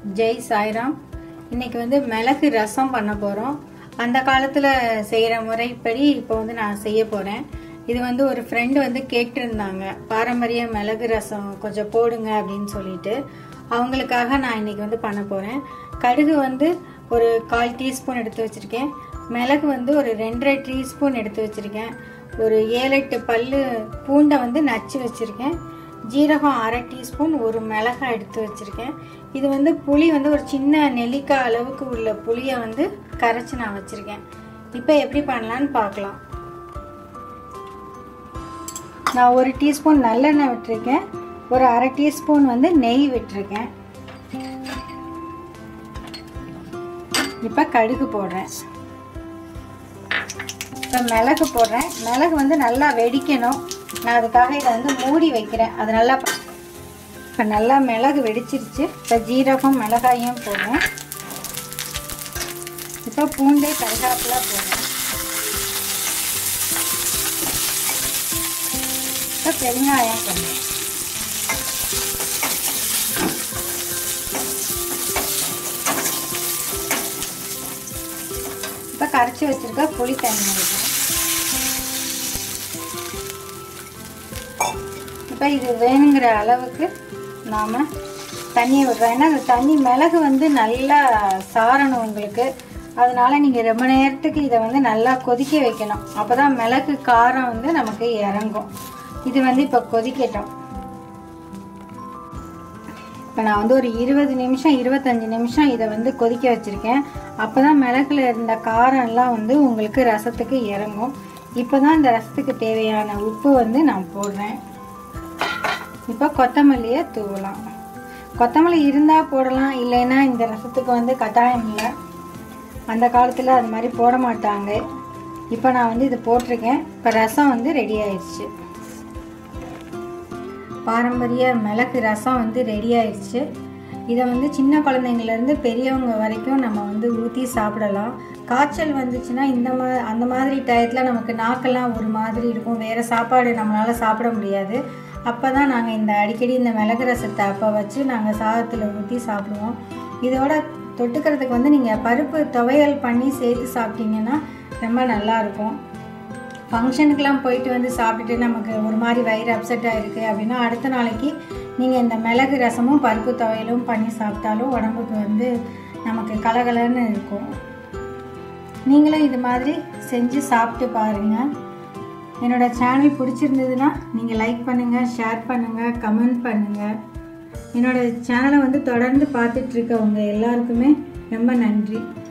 ஜெய் சாய்ராம் இன்னைக்கு வந்து மிளகு ரசம் பண்ண போகிறோம் அந்த காலத்தில் செய்கிற முறைப்படி இப்போ வந்து நான் செய்ய போகிறேன் இது வந்து ஒரு ஃப்ரெண்டு வந்து கேட்டிருந்தாங்க பாரம்பரிய மிளகு ரசம் கொஞ்சம் போடுங்க அப்படின்னு சொல்லிட்டு அவங்களுக்காக நான் இன்னைக்கு வந்து பண்ண போகிறேன் கடுகு வந்து ஒரு கால் டீஸ்பூன் எடுத்து வச்சுருக்கேன் மிளகு வந்து ஒரு ரெண்டரை டீஸ்பூன் எடுத்து வச்சுருக்கேன் ஒரு ஏழு எட்டு பல்லு பூண்டை வந்து நச்சு வச்சுருக்கேன் ஜீரகம் அரை டீஸ்பூன் ஒரு மிளகாய் எடுத்து வச்சுருக்கேன் இது வந்து புளி வந்து ஒரு சின்ன நெல்லிக்காய் அளவுக்கு உள்ள புளியை வந்து கரைச்சி நான் வச்சுருக்கேன் இப்போ எப்படி பண்ணலான்னு பார்க்கலாம் நான் ஒரு டீஸ்பூன் நல்லெண்ணெய் விட்டுருக்கேன் ஒரு அரை டீஸ்பூன் வந்து நெய் விட்டுருக்கேன் இப்போ கடுகு போடுறேன் இப்போ மிளகு போடுறேன் மிளகு வந்து நல்லா வெடிக்கணும் நான் அதுக்காக இதை வந்து மூடி வைக்கிறேன் அது நல்லா இப்போ நல்லா மிளகு வெடிச்சிருச்சு இப்போ ஜீரகம் மிளகாயும் போடுறேன் இப்போ பூண்டை கருகாப்பில் போடுறேன் இப்போ பெருங்காயம் போடுறேன் இப்போ கரைச்சி வச்சுருக்க புளி தண்ணி இருக்கும் இப்போ இது வேணுங்கிற அளவுக்கு நாம் தண்ணி விடுறோம் ஏன்னா அந்த தண்ணி மிளகு வந்து நல்லா சாரணும் உங்களுக்கு அதனால நீங்கள் ரொம்ப நேரத்துக்கு இதை வந்து நல்லா கொதிக்க வைக்கணும் அப்போ தான் மிளகு காரம் வந்து நமக்கு இறங்கும் இது வந்து இப்போ கொதிக்கட்டும் இப்போ நான் வந்து ஒரு இருபது நிமிஷம் இருபத்தஞ்சி நிமிஷம் இதை வந்து கொதிக்க வச்சுருக்கேன் அப்போ தான் மிளகுல இருந்த காரம் எல்லாம் வந்து உங்களுக்கு ரசத்துக்கு இறங்கும் இப்போ தான் இந்த ரசத்துக்கு தேவையான உப்பு வந்து நான் போடுறேன் இப்போ கொத்தமல்லியை தூவலாம் கொத்தமல்லி இருந்தால் போடலாம் இல்லைன்னா இந்த ரசத்துக்கு வந்து கட்டாயம் இல்லை அந்த காலத்தில் அது மாதிரி போட மாட்டாங்க இப்போ நான் வந்து இது போட்டிருக்கேன் இப்போ ரசம் வந்து ரெடி ஆயிடுச்சு பாரம்பரிய மிளகு ரசம் வந்து ரெடி ஆயிடுச்சு இதை வந்து சின்ன குழந்தைங்கலேருந்து பெரியவங்க வரைக்கும் நம்ம வந்து ஊற்றி சாப்பிடலாம் காய்ச்சல் வந்துச்சுன்னா இந்த மா அந்த மாதிரி டயத்தில் நமக்கு நாக்கெல்லாம் ஒரு மாதிரி இருக்கும் வேறு சாப்பாடு நம்மளால் சாப்பிட முடியாது அப்போ தான் நாங்கள் இந்த அடிக்கடி இந்த மிளகு ரசத்தை அப்போ வச்சு நாங்கள் சாதத்தில் ஊற்றி சாப்பிடுவோம் இதோட தொட்டுக்கிறதுக்கு வந்து நீங்கள் பருப்பு துவையல் பண்ணி சேர்த்து சாப்பிட்டீங்கன்னா ரொம்ப நல்லாயிருக்கும் ஃபங்க்ஷனுக்கெலாம் போயிட்டு வந்து சாப்பிட்டுட்டு நமக்கு ஒரு மாதிரி வயிறு அப்செட்டாக இருக்குது அப்படின்னா அடுத்த நாளைக்கு நீங்கள் இந்த மிளகு ரசமும் பருப்பு துவையலும் பண்ணி சாப்பிட்டாலும் உடம்புக்கு வந்து நமக்கு கலகலன்னு இருக்கும் நீங்களும் இது மாதிரி செஞ்சு சாப்பிட்டு பாருங்கள் என்னோடய சேனல் பிடிச்சிருந்ததுன்னா நீங்கள் லைக் பண்ணுங்கள் ஷேர் பண்ணுங்கள் கமெண்ட் பண்ணுங்கள் என்னோடய சேனலை வந்து தொடர்ந்து பார்த்துட்ருக்கவங்க எல்லாருக்குமே ரொம்ப நன்றி